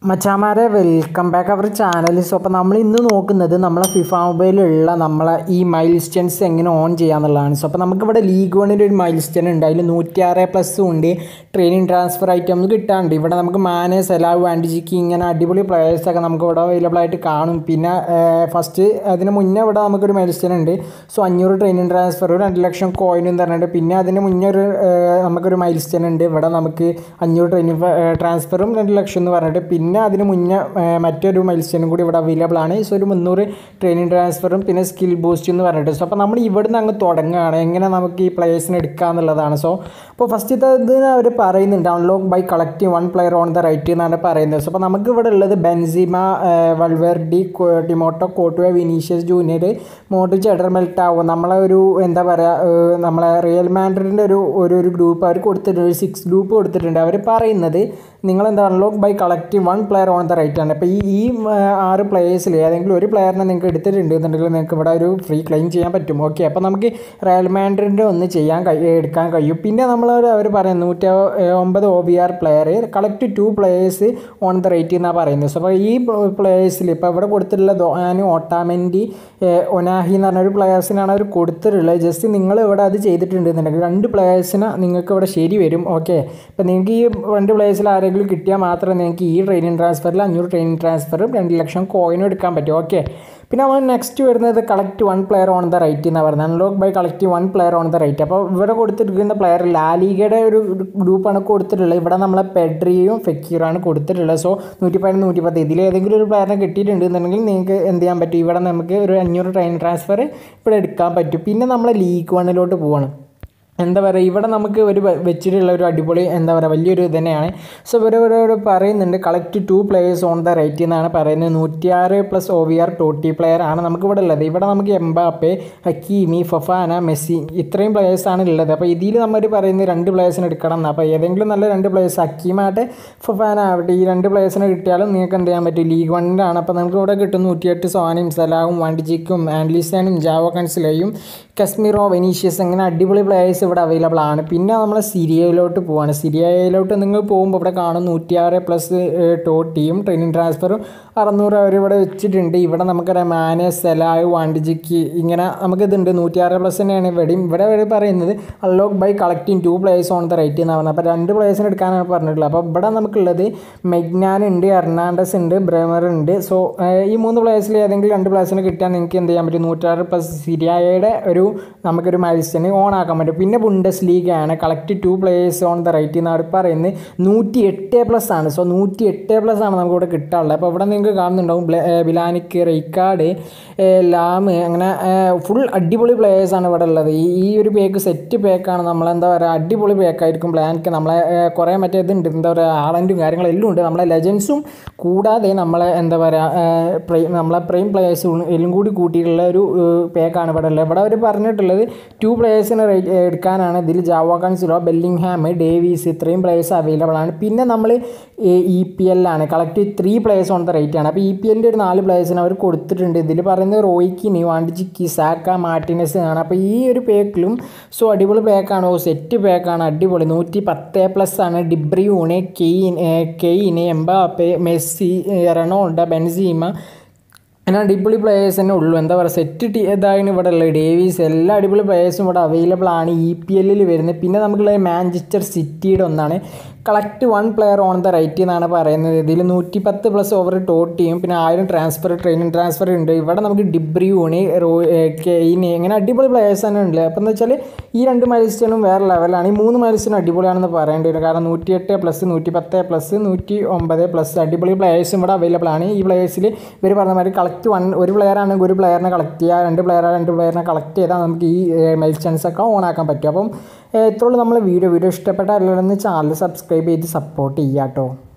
മച്ചാമാരെ welcome back our channel so അപ്പോൾ നമ്മൾ ഇന്ന് നോക്കുന്നത് നമ്മളെ ഫിഫ മൊബൈലിലുള്ള നമ്മളെ ഈ മൈൽ സ്റ്റൺസ് എങ്ങനെ ഓൺ ചെയ്യാന്നുള്ളതാണ് സോ അപ്പോൾ നമുക്കിവിടെ ലീഗ് വണ്ണിൻ്റെ ഒരു മൈൽ സ്റ്റൺ ഉണ്ട് അതിൽ നൂറ്റിയാറ് പ്ലസ്സും ഉണ്ട് ട്രെയിനിങ് ട്രാൻസ്ഫർ ഐറ്റംസ് കിട്ടാറുണ്ട് ഇവിടെ നമുക്ക് മാനെ സെലാവ് ആൻഡിജിക്ക് ഇങ്ങനെ അടിപൊളി പ്ലേയേഴ്സൊക്കെ നമുക്ക് ഇവിടെ അവൈലബിൾ ആയിട്ട് കാണും പിന്നെ ഫസ്റ്റ് അതിന് മുന്നേ ഇവിടെ നമുക്കൊരു മൈൽ സ്റ്റൺ ഉണ്ട് സോ അഞ്ഞൂറ് ട്രെയിനിങ് ട്രാൻസ്ഫർ രണ്ട് ലക്ഷം കോയിനും തരുന്നുണ്ട് പിന്നെ അതിന് മുന്നേ ഒരു ഏഹ്, നമുക്കൊരു മൈൽ സ്റ്റൺ ഉണ്ട് ഇവിടെ നമുക്ക് അഞ്ഞൂറ് ട്രെയിനിങ് ട്രാൻസ്ഫറും രണ്ട് ലക്ഷം എന്ന് പറഞ്ഞിട്ട് പിന്നെ അതിന് മുന്നേ ഏഹ്, മറ്റൊരു മൈൽ സ്റ്റേണും കൂടി ഇവിടെ അവൈലബിൾ ആണ് സോ ഒരു മുന്നൂറ് ട്രെയിനിങ് ട്രാൻസ്ഫറും പിന്നെ സ്കിൽ ബൂസ്റ്റ് എന്ന് പറഞ്ഞിട്ട് സോ അപ്പോൾ നമ്മൾ ഇവിടുന്ന് അങ്ങ് തുടങ്ങുകയാണ് എങ്ങനെ നമുക്ക് ഈ പ്ലേയേഴ്സിനെ എടുക്കുക എന്നുള്ളതാണ് സോ അപ്പോൾ ഫസ്റ്റ് ഇതിന് അവർ പറയുന്നുണ്ട് unlock by collecting one player on the right എന്നാണ് പറയുന്നത് സോ അപ്പോൾ നമുക്ക് ഇവിടെ ഉള്ളത് ബെൻസിമ വൾവേർഡി ടിമോട്ടോ കോട്ടുവ വിനീഷ്യസ് ജൂനിയർ മോട്ടിച്ച് എഡർമെൽട്ടാവും നമ്മളെ ഒരു എന്താ പറയുക നമ്മളെ റിയൽ മാൻഡ്രിഡിൻ്റെ ഒരു ഒരു ഒരു ഗ്രൂപ്പ് അവർ കൊടുത്തിട്ടുണ്ട് ഒരു സിക്സ് ഗ്രൂപ്പ് കൊടുത്തിട്ടുണ്ട് അവർ പറയുന്നത് നിങ്ങൾ എന്താ unlock by collective one player on the right ആണ് അപ്പോൾ ഈ ഈ ആ, ആറ് പ്ലേയേഴ്സിൽ ഏതെങ്കിലും ഒരു പ്ലെയറിനെ നിങ്ങൾക്ക് എടുത്തിട്ടുണ്ട് എന്നുണ്ടെങ്കിൽ നിങ്ങൾക്ക് ഇവിടെ ഒരു ഫ്രീ ക്ലെയിം ചെയ്യാൻ പറ്റും ഓക്കെ അപ്പോൾ നമുക്ക് റയൽ മാൻഡ്രിഡിൻ്റെ ഒന്ന് ചെയ്യാൻ കഴി എടുക്കാൻ കഴിയും പിന്നെ നമ്മൾ അവർ പറയുന്നത് നൂറ്റി ഒമ്പത് O B R player collect two players on the rate എന്നാണ് പറയുന്നത് സോ അപ്പോൾ ഈ പ്ലേയേഴ്സിൽ ഇപ്പോൾ ഇവിടെ കൊടുത്തിട്ടുള്ള ദോഹാനും ഓട്ടാമെൻറ്റി ഒനാഹി എന്ന് പറഞ്ഞ ഒരു പ്ലേയേഴ്സിനാണ് അവർ കൊടുത്തിട്ടുള്ളത് ജസ്റ്റ് നിങ്ങൾ ഇവിടെ അത് ചെയ്തിട്ടുണ്ട് എന്നുണ്ടെങ്കിൽ രണ്ട് പ്ലേയേഴ്സിന് നിങ്ങൾക്ക് ഇവിടെ ശരി വരും ഓക്കെ ഇപ്പോൾ നിങ്ങൾക്ക് ഈ രണ്ട് പ്ലേയേഴ്സിൽ ആരെങ്കിലും കിട്ടിയാൽ മാത്രമേ നിങ്ങൾക്ക് ഈ ട്രെയിനിങ് ട്രാൻസ്ഫറിൽ അഞ്ഞൂറ് ട്രെയിനിങ് ട്രാൻസ്ഫറും രണ്ട് ലക്ഷം കോയിനും എടുക്കാൻ പറ്റും ഓക്കെ പിന്നെ നമ്മൾ നെക്സ്റ്റ് വരുന്നത് collect one player on the right എന്നാണ് പറയുന്നത് unlock by collect one player on the right അപ്പോൾ ഇവിടെ കൊടുത്തിരിക്കുന്ന പ്ലെയർ ലാലിഗയുടെ ഒരു ഗ്രൂപ്പാണ് കൊടുത്തിട്ടുള്ളത് ഇവിടെ നമ്മളെ പെഡ്രിയും ഫെക്കീറാണ് കൊടുത്തിട്ടുള്ളത് സോ നൂറ്റി പതിനൊന്ന് നൂറ്റി പത്ത് ഇതിൽ ഏതെങ്കിലും ഒരു പ്ലെയറിനെ കിട്ടിയിട്ടുണ്ട് എന്നുണ്ടെങ്കിൽ നിങ്ങൾക്ക് എന്ത് ചെയ്യാൻ പറ്റും ഇവിടെ നമുക്ക് ഒരു അഞ്ഞൂറ് ട്രെയിൻ ട്രാൻസ്ഫർ ഇവിടെ എടുക്കാൻ പറ്റും പിന്നെ നമ്മൾ ലീഗ് വണ്ണിലോട്ട് പോവാണ് എന്താ പറയുക ഇവിടെ നമുക്ക് ഒരു വ- വെച്ചിട്ടുള്ള ഒരു അടിപൊളി എന്താ പറയുക വലിയൊരു ഇത് തന്നെയാണ് സോ ഇവരവരോട് പറയുന്നുണ്ട് collect two players on the right എന്നാണ് പറയുന്നത് നൂറ്റിയാറ് plus O V R TOTY player ആണ് നമുക്ക് ഇവിടെ ഉള്ളത് ഇവിടെ നമുക്ക് എംബാപ്പെ ഹക്കീമി ഫഫാന മെസ്സി ഇത്രയും പ്ലേയേഴ്സാണ് ഉള്ളത് അപ്പോൾ ഇതിൽ നമ്മൾ പറയുന്നത് രണ്ട് പ്ലേയേഴ്സിനെ എടുക്കണം എന്ന് അപ്പോൾ ഏതെങ്കിലും നല്ല രണ്ട് പ്ലേയേഴ്സ് ഹക്കീമാട്ടെ ഫഫാന ആവട്ടെ ഈ രണ്ട് പ്ലേയേഴ്സിനെ കിട്ടിയാലും നിങ്ങൾക്ക് എന്ത് ചെയ്യാൻ പറ്റും ലീഗ് വണ്ണിലാണ് അപ്പോൾ നമുക്ക് ഇവിടെ കിട്ടും നൂറ്റിയെട്ട് സോനും സലാവും വാണ്ടിജിക്കും ആൻഡ്ലിസാനും ജാവോ കൺസിലയും കശ്മീറോ വെനീഷ്യസ് അങ്ങനെ അടിപൊളി പ്ലേയേഴ്സ് ഇവിടെ അവൈലബിൾ ആണ് പിന്നെ നമ്മൾ സിരിയയിലോട്ട് പോവാണ് സിരിയയിലോട്ട് നിങ്ങൾ പോകുമ്പോൾ ഇവിടെ കാണും നൂറ്റിയാറ് പ്ലസ് ടോട്ടിയും ട്രെയിനിങ് ട്രാൻസ്ഫറും അറുന്നൂറ് അവർ ഇവിടെ വെച്ചിട്ടുണ്ട് ഇവിടെ നമുക്കറിയാം മാനെ സെലായ് വാണ്ടിജിക്ക് ഇങ്ങനെ നമുക്കിതുണ്ട് നൂറ്റിയാറ് പ്ലസ് തന്നെയാണ് ഇവിടെയും ഇവിടെ അവർ പറയുന്നത് unlock by collecting two players on the right എന്നാണ് പറഞ്ഞത് അപ്പോൾ രണ്ട് പ്ലേയേഴ്സിനെ എടുക്കാനാണ് പറഞ്ഞിട്ടുള്ളത് അപ്പോൾ ഇവിടെ നമുക്കുള്ളത് മെഗ്നാൻ ഉണ്ട് എർണാണ്ടസ് ഉണ്ട് ബ്രേമർ ഉണ്ട് സോ ഈ മൂന്ന് പ്ലേയേഴ്സിൽ ഏതെങ്കിലും രണ്ട് പ്ലേയേഴ്സിനെ കിട്ടിയാൽ നിങ്ങൾക്ക് എന്ത് ചെയ്യാൻ പറ്റും നൂറ്റാറ് പ്ലസ് സിരിയയുടെ ഒരു നമുക്കൊരു മത്സരം ഓൺ ആക്കാൻ പറ്റും പിന്നെ ബുണ്ടസ് ലീഗാണ് collect two players on the right എന്നാണ് പറയുന്നത് നൂറ്റി എട്ട് പ്ലസ് ആണ് സോ നൂറ്റി എട്ട് പ്ലസ് ആണ് നമുക്ക് ഇവിടെ കിട്ടാനുള്ളത് അപ്പോൾ ഇവിടെ നിങ്ങൾക്ക് കാണുന്നുണ്ടാവും ബ്ല- ഏ, ബിലാനിക്ക് റൈക്കാർഡ് ലാമ് അങ്ങനെ ഫുൾ അടിപൊളി players ആണ് ഇവിടെ ഉള്ളത് ഈ ഈ ഒരു പേക്ക് സെറ്റ് പേക്കാണ് നമ്മളെന്താ പറയുക അടിപൊളി പേക്കായിരിക്കും പ്ലാനിക്ക് നമ്മളെ ഏ, കുറേ മറ്റേ ഇതുണ്ട് എന്താ പറയുക ആളൻറ്റും കാര്യങ്ങളും എല്ലാം ഉണ്ട് നമ്മളെ ലെജൻസും കൂടാതെ നമ്മളെ എന്താ പറയുക പ്രൈ നമ്മളെ പ്രൈം പ്ലേയേഴ്സും എല്ലാം കൂടി കൂട്ടിയിട്ടുള്ള ഒരു പേക്കാണ് ഇവിടെ ഉള്ളത് ഇവിടെ അവർ പറഞ്ഞിട്ടുള്ളത് ടു പ്ലേയേഴ്സിനെ എടുക്കാനാണ് ഇതിൽ ജാവാക്കാൻസിലോ ബെല്ലിംഗ്ഹാം ഡേവീസ് ഇത്രയും പ്ലേയേഴ്സ് അവൈലബിൾ ആണ് പിന്നെ നമ്മൾ ഇ പി എല്ലാണ് collect three players on the rate ആണ് അപ്പോൾ ഇ പി എല്ലിൻ്റെ ഒരു നാല് പ്ലേയേഴ്സിന് അവർ കൊടുത്തിട്ടുണ്ട് ഇതിൽ പറയുന്നത് റോയ്ക്കിനി വാണ്ടിജിക്കി സാക്ക മാർട്ടിനസ് ആണ് അപ്പോൾ ഈ ഒരു പേക്കിലും സോ അടിപൊളി പേക്കാണ് ഓ സെറ്റ് പേക്കാണ് അടിപൊളി നൂറ്റി പത്ത് പ്ലസ് ആണ് ഡിബ്രിയൂണ് കെയിൻ കെയിന് എംബാപ്പെ മെസ്സി റെണോൾഡ ബെൻസീമ അങ്ങനെ അടിപൊളി പ്ലേയേഴ്സ് തന്നെ ഉള്ളൂ എന്താ പറയുക സെറ്റ് ടീ ഇതായിരുന്നു ഇവിടെ ഉള്ളത് ഡേവീസ് എല്ലാ അടിപൊളി പ്ലേയേഴ്സും ഇവിടെ അവൈലബിൾ ആണ് ഇ പി എല്ലിൽ വരുന്നത് പിന്നെ നമുക്കുള്ളത് മാഞ്ചസ്റ്റർ സിറ്റിയുടെ ഒന്നാണ് collect one player on the right എന്നാണ് പറയുന്നത് ഇതിൽ നൂറ്റി പത്ത് പ്ലസ് ഓവർ ടോട്ടിയും പിന്നെ ആയിരം ട്രാൻസ്ഫർ ട്രെയിനിങ് ട്രാൻസ്ഫർ ഉണ്ട് ഇവിടെ നമുക്ക് ഡിബ്രിയൂണ് റോ കെയിന് അങ്ങനെ അടിപൊളി പ്ലേയേഴ്സ് തന്നെ ഉണ്ട് അപ്പോൾ എന്ന് വെച്ചാൽ ഈ രണ്ട് മത്സരവും വേറെ ലെവലാണ് ഈ മൂന്ന് മത്സരം അടിപൊളിയാണെന്ന് പറയേണ്ടി വരും കാരണം നൂറ്റിയെട്ട് പ്ലസ് നൂറ്റി പത്ത് പ്ലസ് നൂറ്റി ഒമ്പത് പ്ലസ് അടിപൊളി പ്ലേയേഴ്സും ഇവിടെ അവൈലബിൾ ആണ് ഈ പ്ലേയേഴ്സിൽ ഇവർ പറഞ്ഞ മാതിരി കളക്ട് വൺ ഒരു പ്ലെയർ ആണെങ്കിൽ ഒരു പ്ലെയറിനെ കളക്ട് ചെയ്യുക രണ്ട് പ്ലെയർ രണ്ട് പ്ലെയറിനെ കളക്ട് ചെയ്താൽ നമുക്ക് ഈ മൈൽസ്റ്റൻസ് ഒക്കെ ഓൺ ആക്കാൻ പറ്റും അപ്പം ഇത്രയുള്ളൂ നമ്മൾ വീഡിയോ വീഡിയോ ഇഷ്ടപ്പെട്ട എല്ലാവരും ചാനൽ സബ്സ്ക്രൈബ് ചെയ്ത് സപ്പോർട്ട് ചെയ്യാം കേട്ടോ